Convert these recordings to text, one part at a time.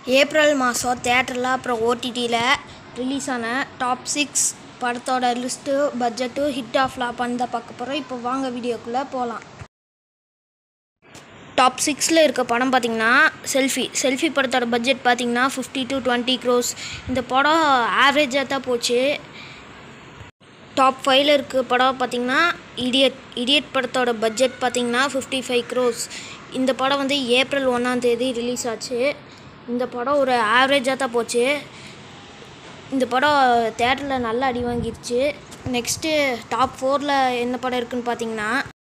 April மாதம் தேட்டரில் அப்புறம் ஓடிடியில் ரிலீஸ் ஆன டாப் சிக்ஸ் படத்தோட list budget hit or flop அந்த பார்க்க போகிறோம் இப்போ வாங்க வீடியோக்குள்ளே போகலாம் டாப் சிக்ஸில் இருக்க படம் பார்த்தீங்கன்னா செல்ஃபி செல்ஃபி படத்தோட பட்ஜெட் பார்த்தீங்கன்னா ஃபிஃப்டி டு டுவெண்ட்டி க்ரோஸ் இந்த படம் ஆவரேஜாக தான் போச்சு டாப் ஃபைவ்ல இருக்க படம் பார்த்தீங்கன்னா இடியட் இடியட் படத்தோட பட்ஜெட் பார்த்தீங்கன்னா ஃபிஃப்டி ஃபைவ் க்ரோஸ் இந்த படம் வந்து ஏப்ரல் ஒன்றாம் தேதி ரிலீஸ் ஆச்சு இந்த படம் ஒரு ஆவரேஜாக தான் போச்சு இந்த படம் தேட்டரில் நல்லா அடி வாங்கிருச்சு நெக்ஸ்ட்டு டாப் ஃபோரில் என்ன படம் இருக்குன்னு பார்த்தீங்கன்னா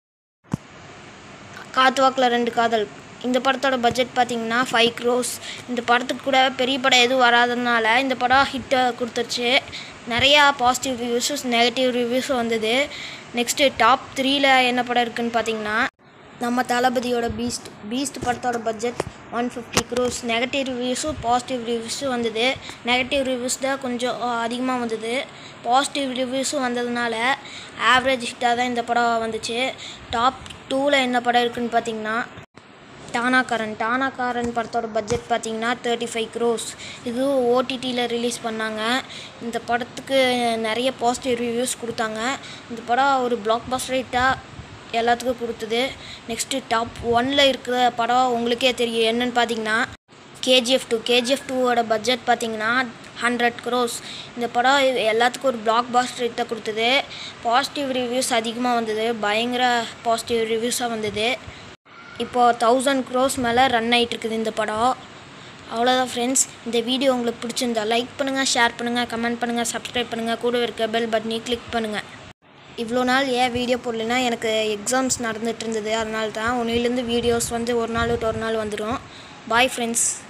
காத்து வாக்கில் ரெண்டு காதல் இந்த படத்தோட பட்ஜெட் பார்த்தீங்கன்னா ஃபைவ் க்ரோஸ் இந்த படத்துக்கு கூட பெரிய படம் எதுவும் வராதனால இந்த படம் ஹிட்டை கொடுத்துருச்சு நிறையா பாசிட்டிவ் ரிவ்யூஸஸ் நெகட்டிவ் ரிவ்யூஸும் வந்தது நெக்ஸ்ட்டு டாப் த்ரீல என்ன படம் இருக்குன்னு பார்த்தீங்கன்னா நம்ம தளபதியோட பீஸ்ட் பீஸ்ட் படத்தோட budget one fifty crores negative ரிவ்யூஸும் பாசிட்டிவ் ரிவ்யூஸும் வந்தது நெகட்டிவ் ரிவ்யூஸ் தான் கொஞ்சம் அதிகமாக வந்தது பாசிட்டிவ் ரிவ்யூஸும் வந்ததுனால ஆவரேஜ் ஹிட்டாக தான் இந்த படம் வந்துச்சு டாப் டூவில் என்ன படம் இருக்குன்னு பார்த்தீங்கன்னா டானாக்காரன் டானாக்காரன் படத்தோட பட்ஜெட் பார்த்தீங்கன்னா தேர்ட்டி ஃபைவ் க்ரோஸ் இது ஓடிடியில் ரிலீஸ் பண்ணாங்க இந்த படத்துக்கு நிறைய பாசிட்டிவ் ரிவ்யூஸ் கொடுத்தாங்க இந்த படம் ஒரு பிளாக் பஸ்டர் ஹிட்டாக எல்லாத்துக்கும் கொடுத்தது நெக்ஸ்ட்டு டாப் ஒனில் இருக்கிற படம் உங்களுக்கே தெரியும் என்னன்னு பார்த்தீங்கன்னா கேஜிஎஃப் டூ கேஜிஎஃப் டூவோட பட்ஜெட் பார்த்தீங்கன்னா ஹண்ட்ரட் க்ரோஸ் இந்த படம் எல்லாத்துக்கும் ஒரு பிளாக் பாஸ்டர் ஹிட்டை கொடுத்தது பாசிட்டிவ் ரிவ்யூஸ் அதிகமாக வந்தது பயங்கர பாசிட்டிவ் ரிவ்யூஸாக வந்தது இப்போது தௌசண்ட் க்ரோஸ் மேலே ரன் ஆகிட்டு இருக்குது இந்த படம் அவ்வளோதான் ஃப்ரெண்ட்ஸ் இந்த வீடியோ உங்களுக்கு பிடிச்சிருந்தா லைக் பண்ணுங்கள் ஷேர் பண்ணுங்கள் கமெண்ட் பண்ணுங்கள் சப்ஸ்கிரைப் பண்ணுங்கள் கூட இருக்க பெல் பட்டனி கிளிக் பண்ணுங்கள் இவ்வளோ நாள் ஏன் வீடியோ போடலைன்னா எனக்கு எக்ஸாம்ஸ் நடந்துகிட்டு இருந்தது அதனால தான் ஒன்றிலேருந்து வீடியோஸ் வந்து ஒரு நாள் விட்டு ஒரு நாள் வந்துடும் பாய் ஃப்ரெண்ட்ஸ்